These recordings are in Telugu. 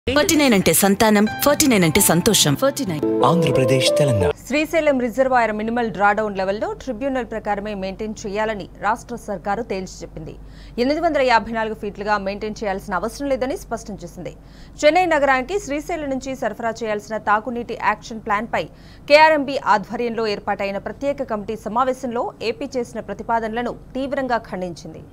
ఫార్టీ నైన్ అంటే సంతానం ఫార్టీ నైన్ అంటే సంతోషం forty nine Andhra Pradesh Telangana Srisailam reservoir minimal drawdown లెవెల్లో ట్రిబ్యునల్ ప్రకారమే మెయింటైన్ చేయాలని రాష్ట్ర సర్కారు తేల్చి చెప్పింది ఎనిమిది వందల యాభై నాలుగు ఫీట్లుగా మెయింటైన్ చేయాల్సిన అవసరం లేదని స్పష్టం చేసింది చెన్నై నగరానికి శ్రీశైలం నుంచి సరఫరా చేయాల్సిన తాగునీటి యాక్షన్ ప్లాన్పై కేఆర్ఎంబీ ఆధ్వర్యంలో ఏర్పాటైన ప్రత్యేక కమిటీ సమావేశంలో ఏపీ చేసిన ప్రతిపాదనలను తీవ్రంగా ఖండించింది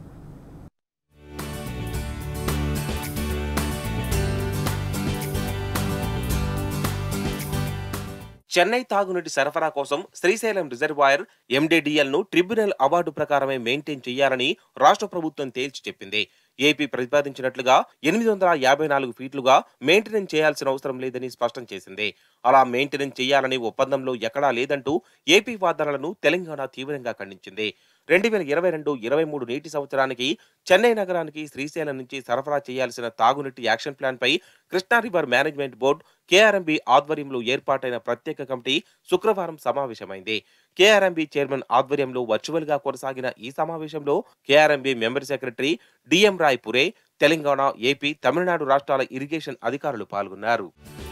చెన్నై తాగునీటి సరఫరా కోసం శ్రీశైలం రిజర్వాయర్ ఎండీడీఎల్ ను ట్రిబ్యునల్ అవార్డు ప్రకారమే మెయింటైన్ చేయాలని రాష్ట్ర ప్రభుత్వం తేల్చి చెప్పింది ఏపీ ప్రతిపాదించినట్లుగా ఎనిమిది వందల యాభై నాలుగు ఫీట్లుగా మెయింటెనెన్స్ చేయాల్సిన అవసరం లేదని స్పష్టం చేసింది అలా మెయింటెనెన్స్ చేయాలని ఒప్పందంలో ఎక్కడా లేదంటూ ఏపీ వాదనలను తెలంగాణ తీవ్రంగా ఖండించింది రెండు వేల ఇరవై రెండు ఇరవై మూడు నీటి సంవత్సరానికి చెన్నై నగరానికి శ్రీశైలం నుంచి సరఫరా చేయాల్సిన తాగునీటి యాక్షన్ ప్లాన్ పై Krishna river management board KRMB ఆధ్వర్యంలో ఏర్పాటైన ప్రత్యేక కమిటీ శుక్రవారం సమావేశమైంది కేఆర్ఎంబీ చైర్మన్ ఆధ్వర్యంలో వర్చువల్ గా కొనసాగిన ఈ సమావేశంలో KRMB member secretary DM Raipure Telangana AP Tamil Nadu రాష్ట్రాల ఇరిగేషన్ అధికారులు పాల్గొన్నారు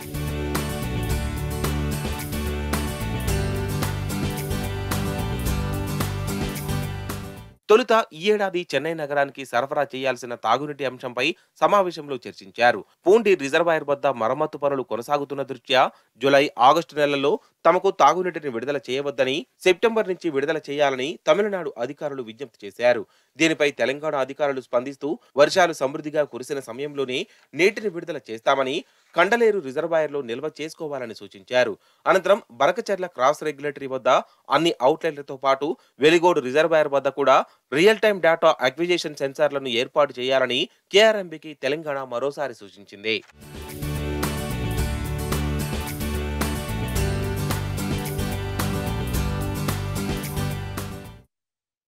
తొలుత ఈ ఏడాది చెన్నై నగరానికి సరఫరా చేయాల్సిన తాగునీటి అంశంపై సమావేశంలో చర్చించారు పూండి రిజర్వాయర్ వద్ద మరమ్మతు పనులు కొనసాగుతున్న దృష్ట్యా జులై ఆగస్టు నెలల్లో తమకు తాగునీటిని విడుదల చేయవద్దని సెప్టెంబర్ నుంచి విడుదల చేయాలని తమిళనాడు అధికారులు విజ్ఞప్తి చేశారు దీనిపై తెలంగాణ అధికారులు స్పందిస్తూ వర్షాలు సమృద్ధిగా కురిసిన సమయంలోనే నీటిని విడుదల చేస్తామని కండలేరు రిజర్వాయర్లో నిల్వ చేసుకోవాలని సూచించారు అనంతరం బరకచెర్ల క్రాస్ రెగ్యులేటరీ వద్ద అన్ని అవుట్లెట్లతో పాటు వెలిగోడు రిజర్వాయర్ వద్ద కూడా రియల్ టైం డేటా అక్విజేషన్ సెన్సార్లను ఏర్పాటు చేయాలని కేఆర్ఎంబీకి తెలంగాణ మరోసారి సూచించింది